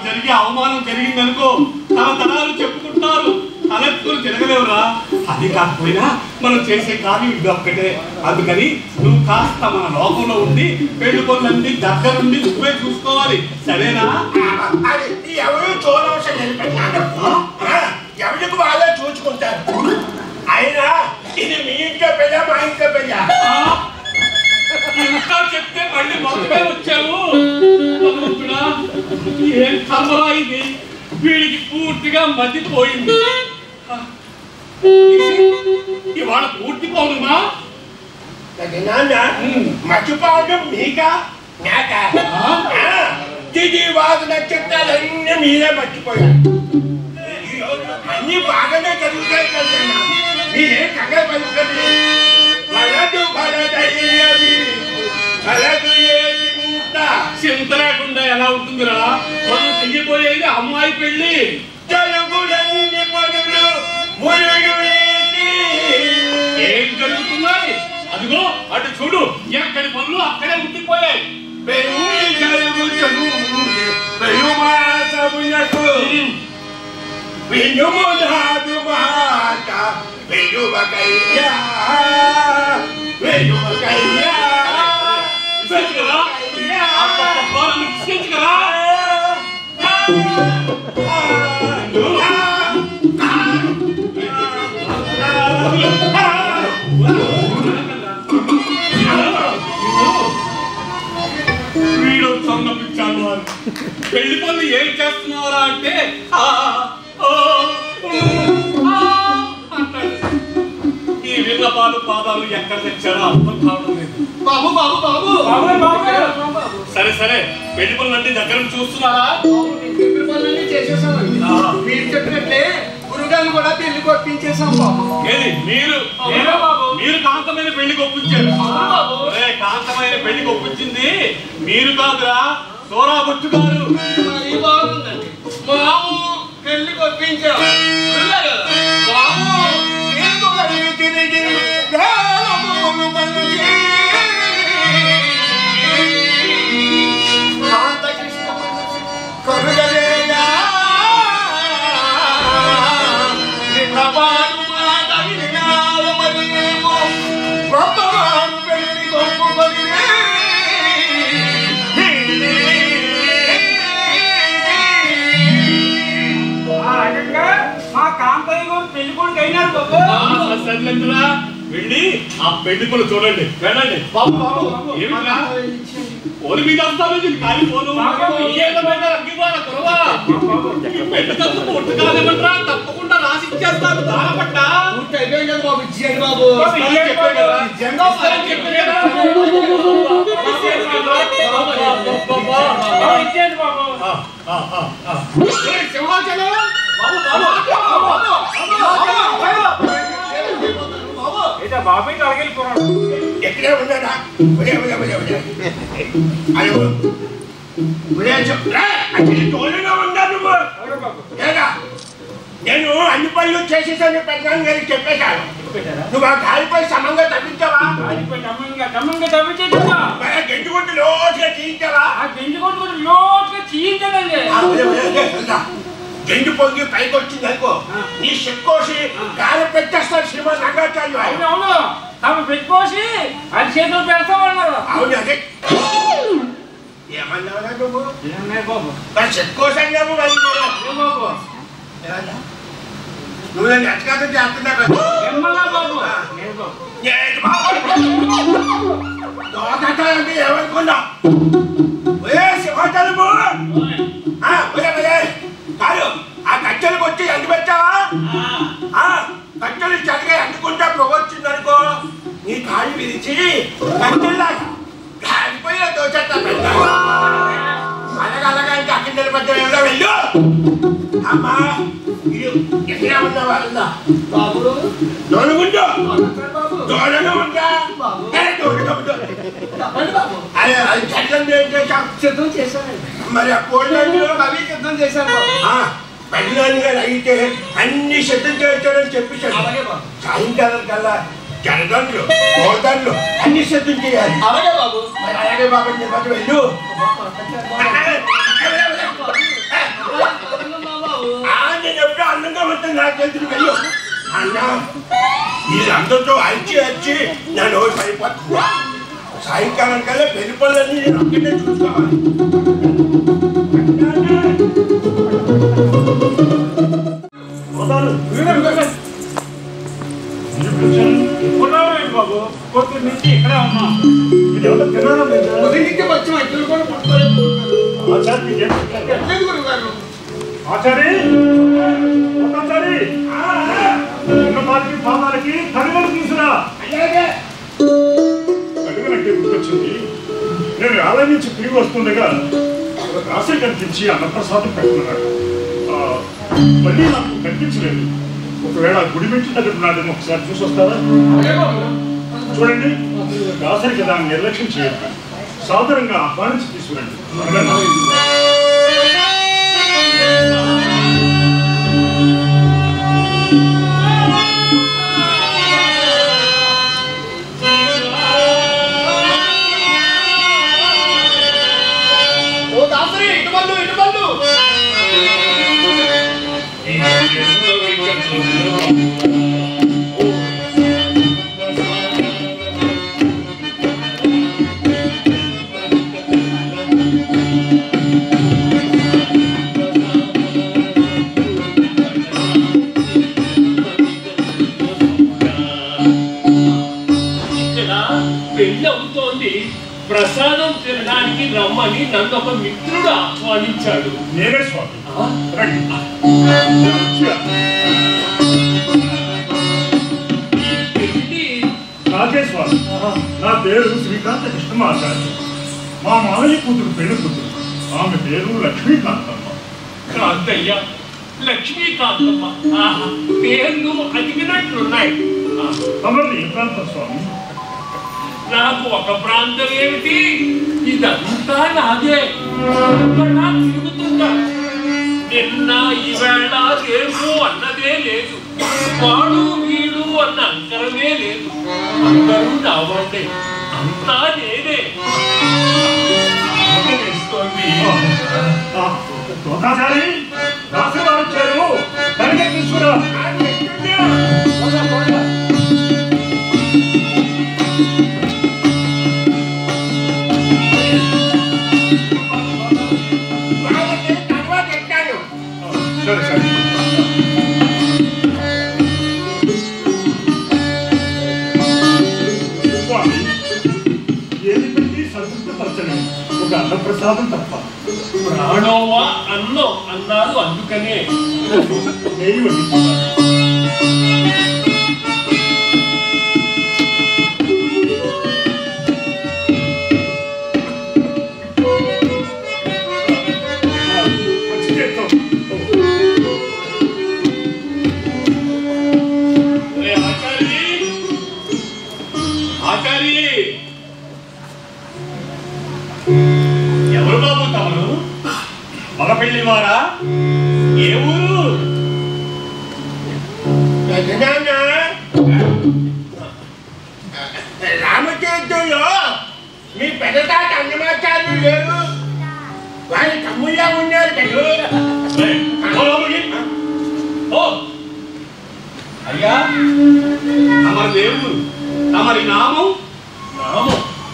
జరిగి అవమానం జరిగిందనుకో తరతరాలు చెప్పుకుంటారు తలెత్తుకుని తిరగలేవురా అది కాకపోయినా మనం చేసే కార్యం ఇది ఒక్కటే అందుకని నువ్వు కాస్త మన లోకంలో ఉండి పెళ్లి పనులన్నీ దగ్గరుండి నువ్వే చూసుకోవాలి సరేనా అది ఎవరు చూడవలసిన నిలబెట్టాడు ఎవరికి వాళ్ళే చూసుకుంటారు అయినా ఇది మీ ఇంట్లో పెళ్ళ మా ఇంట్లో పెళ్ళ ఆ? ఇంకా చెప్తే మళ్ళీ మొత్తమే వచ్చావు భగవంతుడా, ఏం కర్మరా ఇది వీడికి పూర్తిగా మతిపోయింది ఆ, ఇవాళ పూర్తి పౌర్ణమా నాన్న మర్చిపోవడం మీకా నాక తిది వాగు నక్షత్రాలన్నీ మీరే మర్చిపోయారు అన్ని బాగానే జరుగుతాయి కదా మీరే కంగారు పడుతుంది వలదు వలదయ్యవి వలదు ఏది మూట చింత లేకుండా ఎలా ఉంటుందిరా మనం చెయ్యబోయేది అమ్మాయి పెళ్లి జరుగులన్నీ పనులు మురుగులేని ఏం జరుగుతున్నాయి అదిగో అటు చూడు ఎక్కడి పనులు అక్కడే ఉండిపోయాయి పెళ్ళి జరుగుతుంది పెరుమాసమునకు వినుము నాదు మాట వెలువకయ్యా వెలువకయ్యా విసిగించగరా? అబ్బబ్బబ్బా, నన్ను విసిగించగరా? వీడు సొన్నపించాడు అని పెళ్లి పనులు ఏం చేస్తున్నారా అంటే ఆ, ఓ, ఊ, ఆ అంటాడు. ఈ విన్నపాలు పాదాలు ఎక్కడ తెచ్చారో అర్థం కావడం లేదు బాబు బాబు బాబు సరే సరే పెళ్లి పనులన్నీ దగ్గర నుంచి చూస్తున్నారా చెప్పిన పనులన్నీ చేసేసామండి ఆ. మీరు చెప్పినట్లే గురుగారిని కూడా పెళ్లి కొట్టించేసాం బాబు ఏది మీరు అవునా బాబు? మీరు కాంతమైన పెళ్లికి ఒప్పించారు అవునా బాబు? ఒరే, కాంతమైన పెళ్లికి ఒప్పించింది మీరు కాదురా సోరా బొచ్చు గారు మరి బాగుందండి బాబు పెళ్లి కొట్టించాం గురుగారు, బాబు తిరుగుబడి తిరిగి వేలములు మలిచి కాంతకృష్ణ కరుగలేదా నిన్నపాటు మాట వినాల మరి నీకు గొప్పవారు పెళ్లి గొప్పబడి ఆ రకంగా మా కాంతయ్య గారు పెళ్లి కొడుకు అయినారు బాబు ఆ, సర్లేదురా. వెళ్ళి ఆ పెళ్లి పనులు చూడండి వెళ్ళండి బాబు బాబు బాబు ఏమిట్రా? ఓరి మీద వస్తాను ఇది కాలి పోను ఏదమైనా అగ్గివాల కురవా ఈ పెళ్లి తప్పు ఒట్టుకాలేమంటారా తప్పకుండా రాసిచ్చేస్తాను దానపట్ట పూర్తి అయిపోయింది కదా బాబు ఇచ్చేయండి బాబు బాబు, ఇయ్యండి చెప్పాను కదా. నిజంగా ఇస్తానని చెప్పాను కదా. బాబు, ఇచ్చేయండి బాబు ఆ, ఆ, ఆ, ఆ. ఒరేయ్, సింహాచలం అయితే బాబాయ్ అడగలిపోరాడు ఎక్కడే ఉన్నాడా ఉదయ ఉదయ ఉదయ ఉదయ అయ్యో ఉదయ చెప్పురా అక్కడ తోలుగా ఉన్నా నువ్వు లేదా నేను అన్ని పనులు చేసేసాను పెద్దనాన్న గారికి చెప్పేశాను నువ్వు ఆ గాలిపై సమంగా తప్పించావా దమ్మంగా దమ్మంగా తవ్వించేద్దా మరి గెంటుకుంటూ లోతుగా తీయించావా ఆ గంజి కొట్టుకుంటే లోటుగా చీయించదండి ఆ, ఉదయ, ఉదయ, ఉదయ, వెళ్దా. గెంటు పొంగి పైకి వచ్చింది అనుకో నీ చెక్కోసి గాలి పెట్టేస్తాడు శ్రీమాన్ రంగాచార్య అవును అవును తమ పెట్టుకోసి అది చేతులు పెడతామన్నారు అవును అదే ఏమన్నావురా నువ్వు ఏమన్నారు బాబు మరి చెక్కోసి అన్నావు మరి ఏ బాబు ఏమన్నా? నువ్వు నన్ను ఎట్టకాటం చేస్తున్నా కదా ఎమ్మల్లా బాబు లేదు బాబు ఏంటి దోకటాలంటే ఏమనుకున్నా ఏ సింహాచలము ఆ, ఒరే, ఒరే, కాదు ఆ కట్టెలకు వచ్చి ఎండు పెట్టావా ఆ, కట్టెలు చక్కగా ఎండుకుంటా పొగొచ్చింది అనుకో నీ కాళ్ళు విరిచి కట్టెల్లాగా కాలిపోయి దోచేస్తా పెట్టా అలాగ అలాగా ఇంకా అక్కడ నిలబడ్డా ఎవరో వెళ్ళు అమ్మా ఇది ఎక్కడ ఉన్నా వాళ్ళ బాబు దొరుకుంటూ బాబు దూరంగా ఉంటా ఏ, దూరంగా ఉంటా. చెప్పండి బాబు అది అది చట్టం ఏం చేశాం సిద్ధం చేశానండి మరి ఆ కోళ్ళని అవి సిద్ధం చేశాను బాబు పెద్దనాన్ని గారు అయితే అన్ని సిద్ధం చేయించాడని చెప్పేశాడు అలాగే బాబు సాయంకాలం కల్లా జనదండ్రులు కోదండ్లు అన్ని సిద్ధం చేయాలి అలాగే బాబు మరి అలాగే బాబు నేను మధ్య వెళ్ళు అన్న వీళ్ళందరితో అరిచి అరిచి నా నోరు పడిపోతుంది సాయంకాలం కల్లా పెళ్లి పనులన్నీ నేను ఒక్కటే చూసుకోవాలి బాబు కొద్ది నుంచి ఇక్కడే ఉన్నాం ఉదయించే వచ్చి మధ్యలో కూడా పుట్టుకోలేదు ఎట్లేదు గురుగారు ఆచారి ఆచారి పాలకి పాదాలకి కడుగలు తీసురా కడుగలంటే గుర్తొచ్చింది నేను ఆలయం నుంచి తిరిగి వస్తుండగా ఒక రాశి కనిపించి అన్నప్రసాదం పెట్టుకున్నాడు ఆ, మళ్ళీ నాకు కనిపించలేదు ఒకవేళ ఆ గుడి మెట్ల దగ్గర ఉన్నాడేమో ఒకసారి చూసి వస్తారా చూడండి దాసరికి దాన్ని నిర్లక్ష్యం చేయొద్దు సాదరంగా ఆహ్వానించి తీసుకురండి అలాగే. ఓ దాసరి ఇటు వాళ్ళు ఇటు వాళ్ళు ఇక్కడ పెళ్లి అవుతోంది ప్రసాదం తినడానికి రమ్మని నన్ను ఒక మిత్రుడు ఆహ్వానించాడు నేనే స్వామి ఆ? రండి మంచిగా. పెళ్లి నాకే స్వామి నా పేరు శ్రీకాంత కృష్ణమాచార్య మా మామయ్య కూతురు పెళ్లి కూతురు ఆమె పేరు లక్ష్మీకాంతమ్మ కాంతయ్య లక్ష్మీకాంతమ్మ ఆహా, పేర్లు అదిగినట్లున్నాయి ఆ, తమది ఏ ప్రాంతం స్వామి నాకు ఒక ప్రాంతం ఏమిటి ఇదంతా నాదే ఎక్కడా తిరుగుతుందా నిన్న ఈవేళ రేపు అన్నదే లేదు వాడు వీడు అన్న అంకరమే లేదు అందరూ నా వాళ్ళే అంతా నేనే ఆకలిస్తోంది. తోటాచారి దాసరి వచ్చారు కనుక తీసుకురా బాగుంది, తర్వాత ఎక్కాను సరే సరే స్వామి ఏది పెట్టి సంతృప్తిపరచలేదు ఒక అన్నప్రసాదం తప్ప ప్రాణోవా అన్నం అన్నారు అందుకనే నెయ్యి వడ్డించున్నారు మంచి చేత్తో. ఏ ఆచారి ఆచారి ఎవరు బాబు తమరు మగ పెళ్లి వారా ఏ ఊరు పెద్దనాన్న రామచరిత్రంలో మీ పెద్ద తాత అన్నమాచార్యులు లేరు వారి తమ్ముళ్ళ ఉన్నారు కదా ఏయ్, ఓ లోపలికి. ఓ అయ్యా తమరి దేవుడు తమరి నామం నామం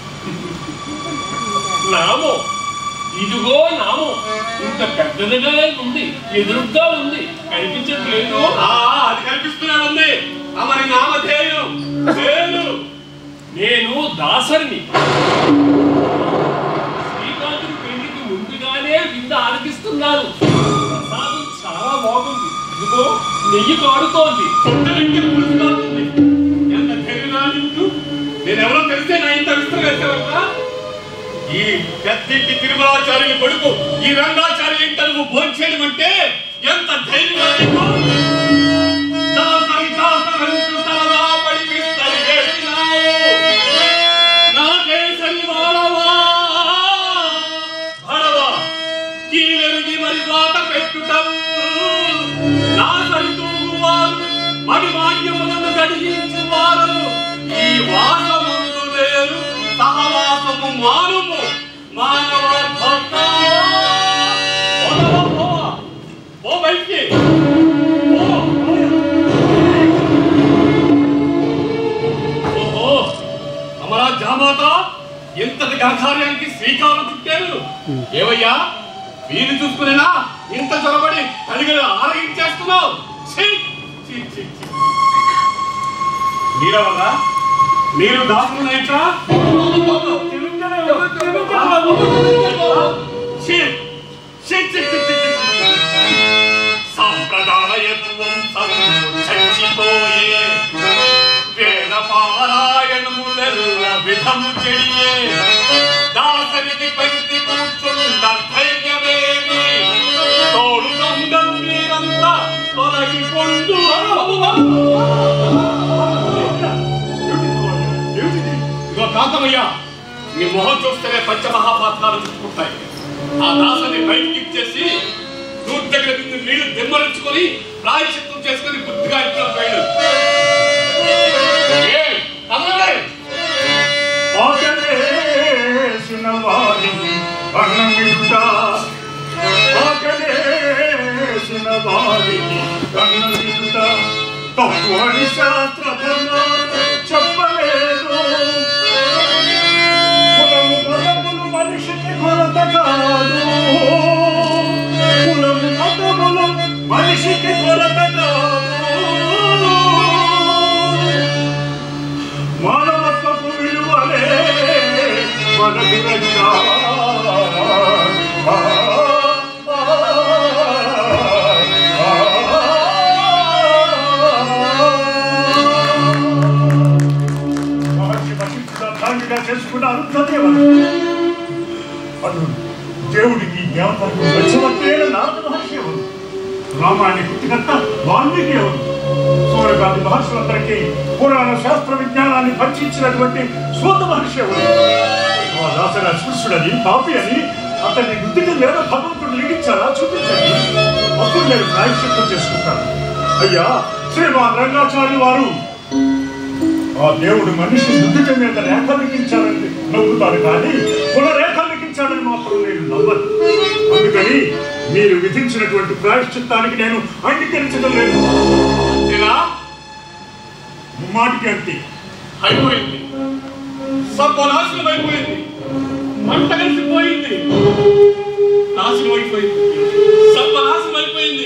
నామం ఇదిగో నామం ఇంత పెద్దదిగా ఉంది ఎదురుగా ఉంది కనిపించట్లేదు ఆ అది కనిపిస్తూనే ఉంది తమరి నామధేయం పేరు నేను దాసరిని శ్రీకాంతుడి పెళ్లికి ముందుగానే విందు ఆలకిస్తున్నాను ప్రసాదం చాలా బాగుంది ఇదిగో నెయ్యి కాడుతోంది చుట్టలింటి పులుసులాడుతుంది ఎంత ధైర్యంగా నీకు నేనెవరో తెలిస్తే నా ఇంత విస్తరవేసేవా ఈ పెద్దింటి తిరుమలాచార్యుని కొడుకు ఈ రంగాచార్య ఇంట నువ్వు భోంచేయడం అంటే ఎంత ధైర్యంగా నీకు దాసరి దాసరంటూ తలదా పడి విస్తరి వేసినావు. నా దేశని వాడవా భడవా కీలెరిగి మరి వాత పెట్టుటం నా సరితూగువారు మడి మాన్యములను గడిగించు వారు ఈ వాసమందు లేరు సహవాసము మానుము మానవ భక్త పో బయటికి పో ఘనకార్యానికి శ్రీకారం చుట్టారు ఏవయ్యా వీలు చూసుకునేనా ఇంత చొరబడి కలిగలు ఆరగించేస్తున్నావు ఛీ! ఛీ, ఛీ, ఛీ. మీరెవరా మీరు దాసులైట్రా ఛీ! ఛీ, ఛీ, ఛీ, ఛీ, ఛీ. సాంప్రదాయత్వం సర్వం చచ్చిపోయే వేద పారాయణములెల్ల విధము చెయ్యే దాసరికి పంక్తి కూర్చుండ ధైర్యమేమి తోడు దొంగ మీరంతా తొలగిపోండు ఏమిటిది ఇగో కాంతమయ్య మీ మొహం చూస్తేనే పంచమహాపాత్రాలు చుట్టుకుంటాయి ఆ దాసని బయటికి ఇచ్చేసి నూటి దగ్గర బిందు నీళ్లు దిమ్మరించుకొని ప్రాయశ్చిత్తం చేసుకొని బుద్ధిగా ఇంట్లో వెళ్ళు ఏయ్, కదలండి. ఆకలేసిన వారికి అన్నమిట ఆకలేసిన వారికి అన్నమిట తప్పు అని శాస్త్ర ధర్మాలు చెప్పలేదు కులము మతములు మనిషికి కొరత కాదు కులము మతములు మనిషికి కొరత కాదు మానవత్వపు విలువలే మనకు రక్ష ఆ, ఆ, ఆ. మహర్షి వశిష్ఠుడు అర్థాంగిగా చేసుకున్న అరుంధదేవుడు అటు దేవుడికి జ్ఞాపకం వచ్చినట్లే నారద మహర్షి ఎవరు రామాయణ పుట్టికర్త వాల్మీకి ఎవరు సూర్యకాంతి మహర్షులందరికీ పురాణ శాస్త్ర విజ్ఞానాన్ని భక్షించినటువంటి సూత మహర్షి ఎవరు ఆ దాసరి అస్పృశ్యుడని పాపి అని అతన్ని వృద్ధికి లేదా భగవంతుడు లిఖించాలా చూపించండి అప్పుడు నేను ప్రాయశ్చిత్తం చేసుకుంటాను అయ్యా శ్రీమాన్ రంగాచార్య వారు ఆ దేవుడు మనిషి నుదుట మీద రేఖ లిఖించాలని నవ్వుతారు కానీ కుల రేఖ లిఖించాలని మాత్రం నేను నవ్వను అందుకని మీరు విధించినటువంటి ప్రాయశ్చిత్తానికి నేను అంగీకరించడం లేదు అంతేనా మాటికి అంతే అయిపోయింది సర్వనాశనం అయిపోయింది మంట కలిసిపోయింది నాశనం అయిపోయింది సర్వనాశనం అయిపోయింది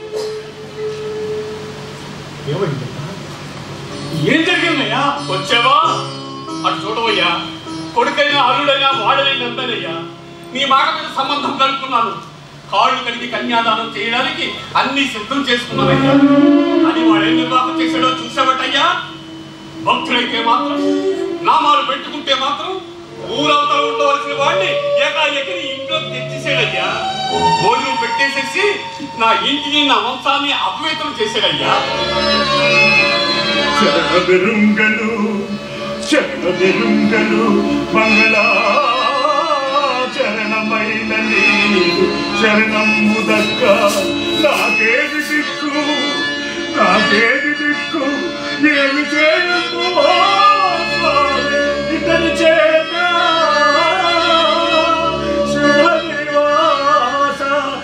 ఏం జరిగిందయ్యా వచ్చావా అటు చూడవయ్యా కొడుకైనా అల్లుడైనా వాడలైన నందనయ్యా నీ మాట మీద సంబంధం కలుపుకున్నాను కాళ్ళు కడిగి కన్యాదానం చేయడానికి అన్ని సిద్ధం చేసుకున్నానయ్యా అని వాడేం నిర్వాహం చేశాడో చూసావటయ్యా భక్తులైతే మాత్రం నామాలు పెట్టుకుంటే మాత్రం ఊరవతల ఉండవలసిన వాడిని ఏకాఏకని ఇంట్లో తెచ్చేసాడయ్యా భోజనం పెట్టేసేసి నా ఇంటిని నా వంశాన్ని అపవిత్రం చేశాడయ్యా శరణ బెరుంగలు శరణ బెరుంగలు మంగళా చరణమైన నీరు శరణము దక్క నాకేది దిక్కు నాకేది దిక్కు ఏమి చేయము ఇతని చేత శ్రీనివాస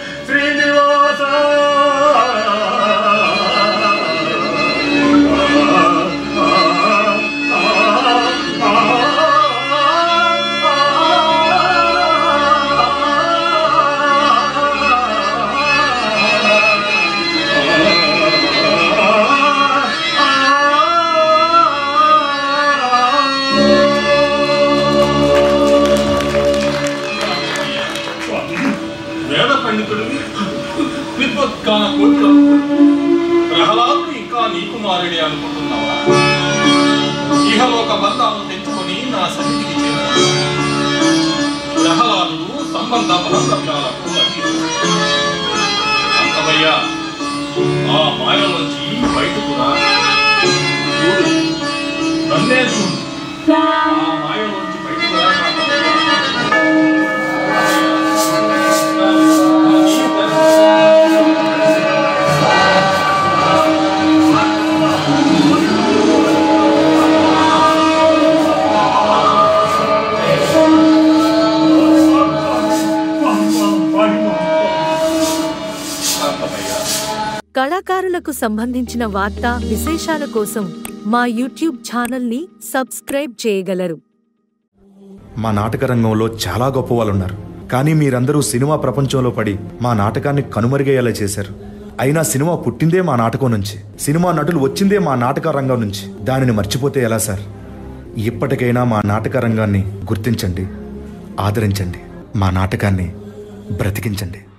వేద పండితుడు విద్వత్కాన కోట్లు ప్రహ్లాదుడు ఇంకా నీ కుమారుడే అనుకుంటున్నావా ఇహలోక బంధాలను తెచ్చుకొని నా సన్నిధికి చేరాడు ప్రహ్లాదుడు సంబంధ బాంధవ్యాలకు అతీతుడు. అంతమయ్యా ఆ మాయలోంచి బయటకు రా చూడు నన్నే చూడు ఆ మాయలోంచి బయటకు రా కాంతమయ్య. కళాకారులకు సంబంధించిన వార్తా విశేషాల కోసం మా యూట్యూబ్ ఛానల్ని సబ్స్క్రైబ్ చేయగలరు మా నాటక రంగంలో చాలా గొప్ప వాళ్ళు ఉన్నారు కానీ మీరందరూ సినిమా ప్రపంచంలో పడి మా నాటకాన్ని కనుమరుగయ్యేలా చేశారు అయినా సినిమా పుట్టిందే మా నాటకం నుంచి సినిమా నటులు వచ్చిందే మా నాటక రంగం నుంచి దానిని మర్చిపోతే ఎలా సార్ ఇప్పటికైనా మా నాటక రంగాన్ని గుర్తించండి ఆదరించండి మా నాటకాన్ని బ్రతికించండి